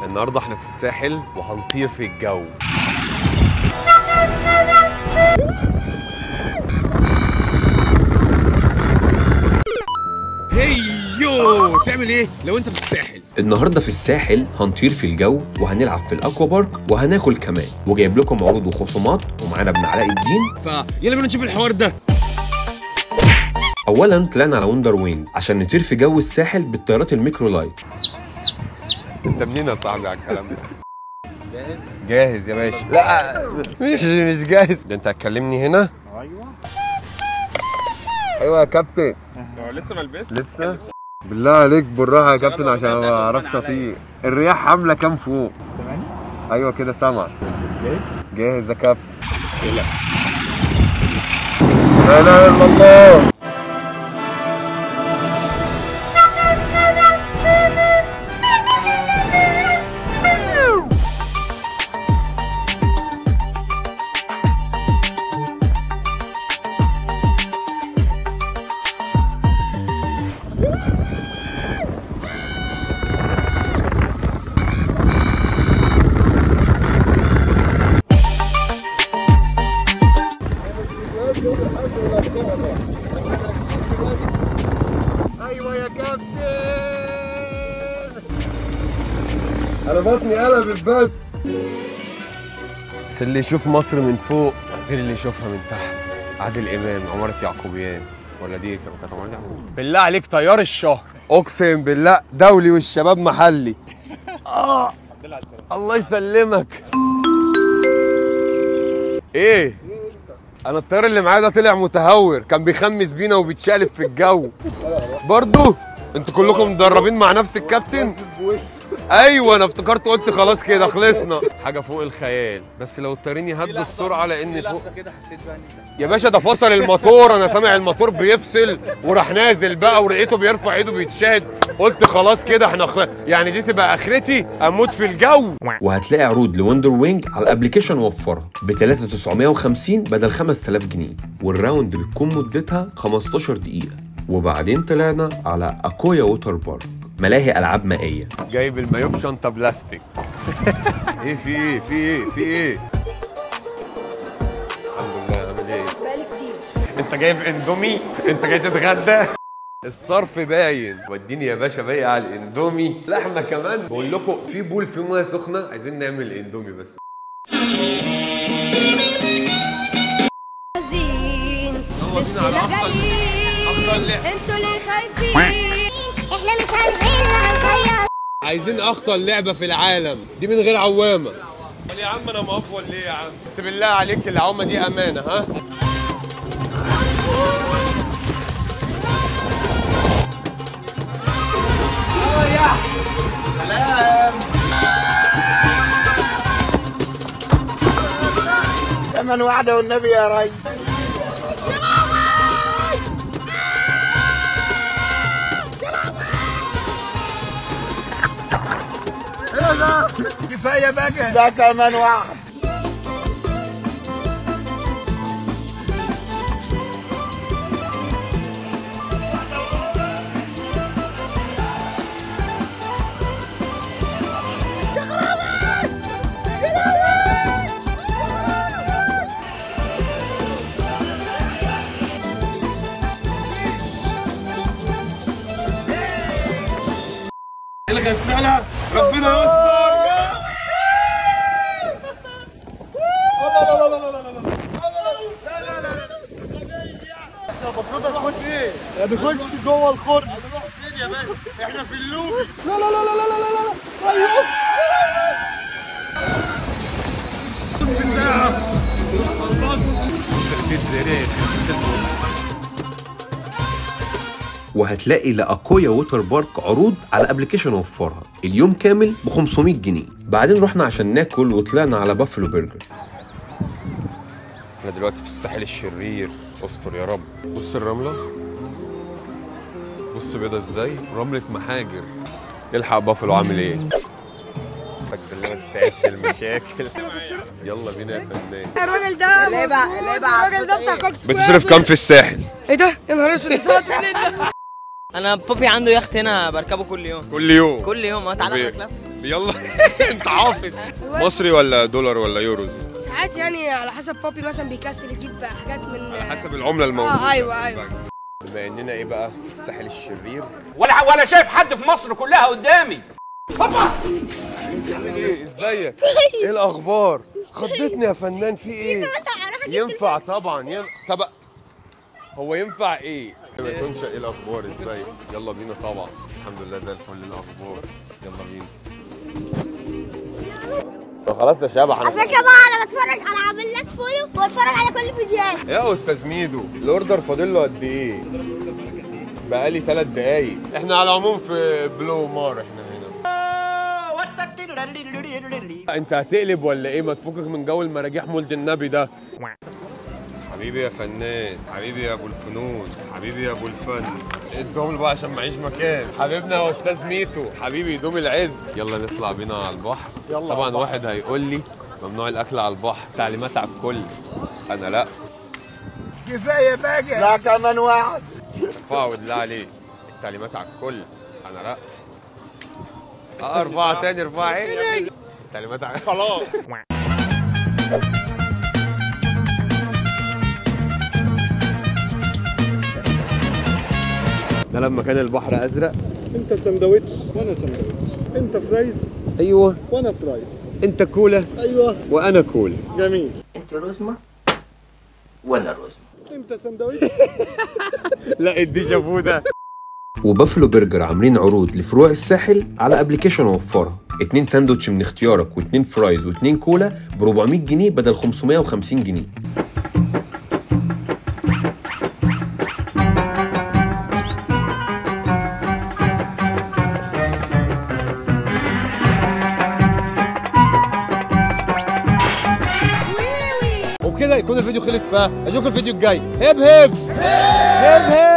النهارده احنا في الساحل وهنطير في الجو هيو تعمل ايه لو انت في الساحل النهارده في الساحل هنطير في الجو وهنلعب في الاكوا بارك وهناكل كمان وجايب لكم عروض وخصومات ومعانا ابن علاء الدين فيلا بينا نشوف الحوار ده اولا طلعنا على وندر وينج عشان نطير في جو الساحل بالطيارات الميكرو لايت انت منين يا صاحبي على الكلام ده جاهز جاهز يا باشا لا مش مش جاهز ده انت هتكلمني هنا ايوه ايوه يا كابتن هو لسه ما لبس لسه بالله عليك بالراحه يا كابتن عشان ما اعرفش اطير الرياح عامله كام فوق سامعني ايوه كده سامع جاهز جاهز يا كابتن لا اله الا الله ايوه يا كابتن انا بطني قلبت بس اللي يشوف مصر من فوق غير اللي يشوفها من تحت عادل امام عمارة يعقوبيان ولا دي كانت عمارة يعقوبيان بالله عليك طيار الشهر اقسم بالله دولي والشباب محلي اه الله يسلمك ايه انا الطيار اللي معايا ده طلع متهور كان بيخمس بينا وبيتشقلب في الجو برضو انتوا كلكم مدربين مع نفس الكابتن ايوه انا افتكرت قلت خلاص كده خلصنا حاجه فوق الخيال بس لو الطيارين يهدوا السرعه لان فوق كده حسيت بقى ان يا باشا ده فصل الموتور انا سامع الموتور بيفصل وراح نازل بقى ولقيته بيرفع ايده بيتشاهد قلت خلاص كده احنا خل... يعني دي تبقى اخرتي اموت في الجو وهتلاقي عروض لوندر وينج على الابلكيشن وفرها ب 3950 بدل 5000 جنيه والراوند بتكون مدتها 15 دقيقه وبعدين طلعنا على اكويا ووتر بارك ملاهي العاب مائيه جايب المايو في شنطه بلاستيك ايه في ايه في ايه في ايه الحمد لله عامل ايه بقالي كتير انت جايب اندومي انت جاي تتغدى الصرف باين وديني يا باشا باقي على الاندومي لحمه كمان بقول لكم في بول فيه ميه سخنه عايزين نعمل اندومي بس حزين بس بينا على لا أفضل- جايين أفضل لعبة. انتوا اللي خايفين احنا مش هنغيظ هنغير عايزين اخطر لعبه في العالم دي من غير عوامه يا عم انا مقفول ليه يا عم بس بالله عليك العوامه دي امانه ها كمان واحده والنبي يا ري كفايه بقى ده كمان واحد الغساله ربنا يستر المفروض تخش ايه؟ نخش جوه الخرم هنروح فين يا باشا؟ احنا في اللوبي لا لا لا لا لا لا لا لا ايوه وهتلاقي لاكويا ووتر بارك عروض على الابلكيشن وفرها اليوم كامل ب 500 جنيه بعدين رحنا عشان ناكل وطلعنا على بافلو برجر احنا دلوقتي في الساحل الشرير استر يا رب بص الرمله بص بيضة ازاي رملة محاجر الحق بافلو عامل ايه فك بالله ما تستعيش المشاكل يلا بينا يا فنان الراجل ده الراجل ده بتاع كوكس بتصرف كام في الساحل ايه ده يا نهار اسود انت طلعت منين ده انا بابي عنده يخت هنا بركبه كل يوم كل يوم كل يوم اه تعالى بي- اخدك لف يلا انت حافظ مصري ولا دولار ولا يورو ساعات يعني على حسب بابي مثلا بيكسل يجيب حاجات من على حسب العمله الموجوده اه ايوه ايوه بما اننا ايه بقى في الساحل الشرير ولا ولا شايف حد في مصر كلها قدامي ايه ازيك ايه الاخبار خضتني يا فنان في ايه ينفع طبعا ينفع طب هو ينفع ايه ما يكونش ايه الاخبار ازاي يلا بينا طبعا الحمد لله زي الفل إيه الاخبار يلا بينا طب خلاص يا شباب احنا فكرة بقى انا بتفرج انا عامل لك فولو واتفرج على كل فيديوهات يا استاذ ميدو الاوردر فاضل له قد ايه بقالي ثلاث دقايق احنا على العموم في بلو مار احنا هنا انت هتقلب ولا ايه ما تفكك من جو المراجيح مولد النبي ده حبيبي يا فنان حبيبي يا ابو الفنون حبيبي يا ابو الفن ادهم له بقى عشان معيش مكان حبيبنا يا استاذ ميتو حبيبي يدوم العز يلا نطلع بينا على البحر يلا طبعا على البحر. واحد هيقول لي ممنوع الاكل على البحر تعليمات على الكل انا لا لا كمان واحد ارفعوا بالله عليك التعليمات على الكل انا لا آه، ارفعها تاني ارفعها عيني التعليمات على خلاص ده لما كان البحر ازرق انت سندوتش وانا سندوتش انت فرايز ايوه وانا فرايز انت كولا ايوه وانا كولا جميل انت رزمه وانا رزمه انت سندوتش لا الديجافو ده وبافلو برجر عاملين عروض لفروع الساحل على ابلكيشن وفرها اتنين ساندوتش من اختيارك واتنين فرايز واتنين كولا ب 400 جنيه بدل 550 جنيه وبكده يكون الفيديو خلص فاشوفكم الفيديو الجاي هب هب هب هب